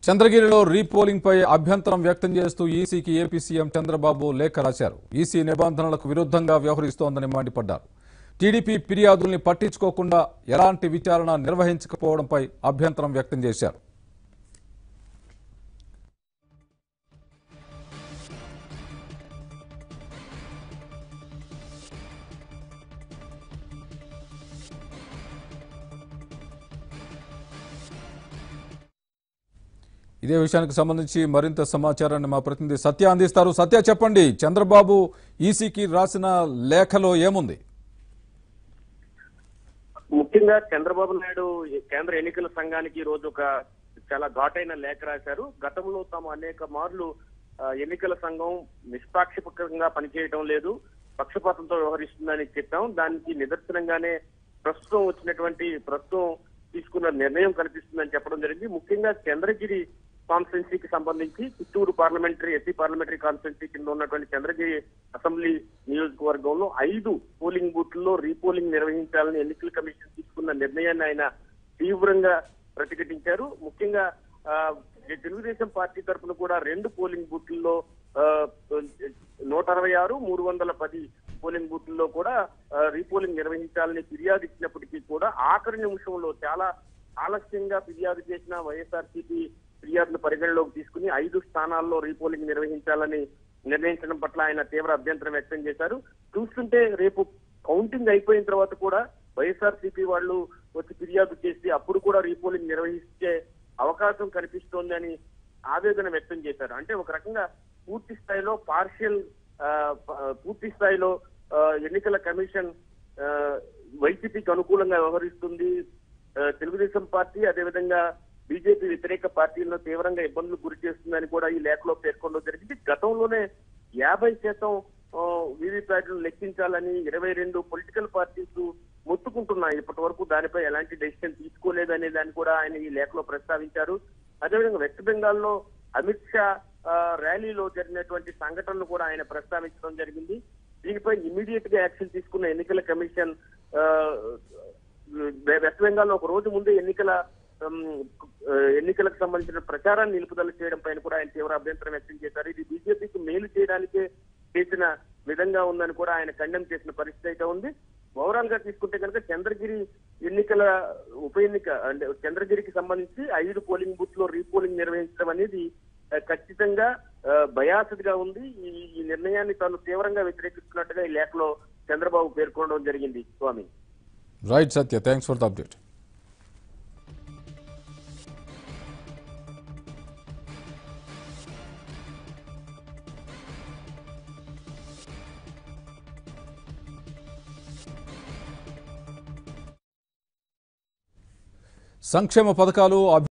చంద్రగిరిలో repolling పై అభ్యంతరం వ్యక్తం చేస్తూ ఈసీకి ఏపీ సీఎం చంద్రబాబు లేఖ రాశారు ఈసీ నిబంధనలకు విరుద్ధంగా వ్యవహరిస్తోందని మండిపడ్డారు టీడీపీ ఫిర్యాదుల్ని పట్టించుకోకుండా ఎలాంటి విచారణ నిర్వహించకపోవడంపై అభ్యంతరం వ్యక్తం చేశారు ఇదే విషయానికి సంబంధించి మరింత సమాచారాన్ని మా ప్రతినిధి సత్య అందిస్తారు సత్య చెప్పండి చంద్రబాబు ఈసీకి రాసిన లేఖలో ఏముంది ముఖ్యంగా చంద్రబాబు నాయుడు కేంద్ర ఎన్నికల సంఘానికి ఈ రోజు ఒక చాలా ఘాటైన లేఖ రాశారు గతంలో తాము అనేక మార్లు ఆ, ఎన్నికల సంఘం నిష్పాక్షికంగా పనిచేయడం లేదు పక్షపాతంతో వ్యవహరిస్తుందని చెప్పాం దానికి నిదర్శనంగానే ప్రస్తుతం వచ్చినటువంటి ప్రస్తుతం తీసుకున్న నిర్ణయం కనిపిస్తుందని చెప్పడం జరిగింది ముఖ్యంగా చంద్రగిరి కాన్స్టిట్యున్సీకి సంబంధించి Chittoor parliamentary SC parliamentary constituency కింద ఉన్నటువంటి చంద్రగిరి అసెంబ్లీ నియోజకవర్గంలో ఐదు పోలింగ్ బూత్లలో రీపోలింగ్ నిర్వహించాలని ఎన్నికల కమిషన్ తీసుకున్న నిర్ణయాన్ని ఆయన తీవ్రంగా ప్రతిఘటించారు ముఖ్యంగా ఆ, తెలుగుదేశం పార్టీ తరఫున కూడా రెండు పోలింగ్ బూత్లలో ఆ, నూట అరవై ఆరు మూడు వందల పది పోలింగ్ బూత్లలో కూడా ఆ, రీపోలింగ్ నిర్వహించాలని ఫిర్యాదు ఇచ్చినప్పటికీ కూడా ఆఖరి నిమిషంలో చాలా ఆలస్యంగా ఫిర్యాదు చేసిన వైఎస్ఆర్సీపీ ఫిర్యాదును పరిగణలోకి తీసుకుని ఐదు స్థానాల్లో రీపోలింగ్ నిర్వహించాలని నిర్ణయించడం పట్ల ఆయన తీవ్ర అభ్యంతరం వ్యక్తం చేశారు చూస్తుంటే రేపు కౌంటింగ్ అయిపోయిన తర్వాత కూడా వైఎస్ఆర్సీపీ వాళ్ళు వచ్చి ఫిర్యాదు చేసి అప్పుడు కూడా రీపోలింగ్ నిర్వహించే అవకాశం కనిపిస్తోంది అని ఆవేదన వ్యక్తం చేశారు అంటే ఒక రకంగా పూర్తి స్థాయిలో పార్షియల్ పూర్తి స్థాయిలో ఆ, ఎన్నికల కమిషన్ ఆ, వైసీపీకి అనుకూలంగా వ్యవహరిస్తుంది ఆ, తెలుగుదేశం పార్టీ అదేవిధంగా బీజేపీ వ్యతిరేక పార్టీలను తీవ్రంగా ఇబ్బందులు గురి చేస్తుందని కూడా ఈ లేఖలో పేర్కొనడం జరిగింది గతంలోనే యాభై శాతం వీవీప్యాట్లను లెక్కించాలని ఇరవై రెండు పొలిటికల్ పార్టీస్ మొత్తుకుంటున్నాయి ఇప్పటి వరకు దానిపై ఎలాంటి డెసిషన్ తీసుకోలేదనే దాన్ని కూడా ఆయన ఈ లేఖలో ప్రస్తావించారు అదేవిధంగా వెస్ట్ బెంగాల్లో అమిత్ షా ఆ, ర్యాలీలో జరిగినటువంటి సంఘటనలు కూడా ఆయన ప్రస్తావించడం జరిగింది దీనిపై ఇమీడియట్ గా యాక్షన్ తీసుకున్న ఎన్నికల కమిషన్ ఆ, వెస్ట్ బెంగాల్లో ఒక రోజు ముందే ఎన్నికల ఉమ్, ఆ, ఎన్నికలకు సంబంధించిన ప్రచారాన్ని నిలుపుదల చేయడం పైన కూడా ఆయన తీవ్ర అభ్యంతరం వ్యక్తం చేశారు ఇది బీజేపీకి మేలు చేయడానికే చేసిన విధంగా ఉందని కూడా ఆయన ఖండం చేసిన పరిస్థితి అయితే ఉంది ఓవరాల్ గా తీసుకుంటే కనుక చంద్రగిరి ఎన్నికల ఉప ఎన్నిక అంటే చంద్రగిరికి సంబంధించి ఐదు పోలింగ్ బూత్ లో రీపోలింగ్ నిర్వహించడం అనేది ఆ, ఖచ్చితంగా బయాసడ్ గా ఉంది ఈ ఈ నిర్ణయాన్ని తాను తీవ్రంగా వ్యతిరేకిస్తున్నట్టుగా ఈ లేఖలో చంద్రబాబు పేర్కొనడం జరిగింది Swamy right Satya thanks for the update సంక్షేమ పథకాలు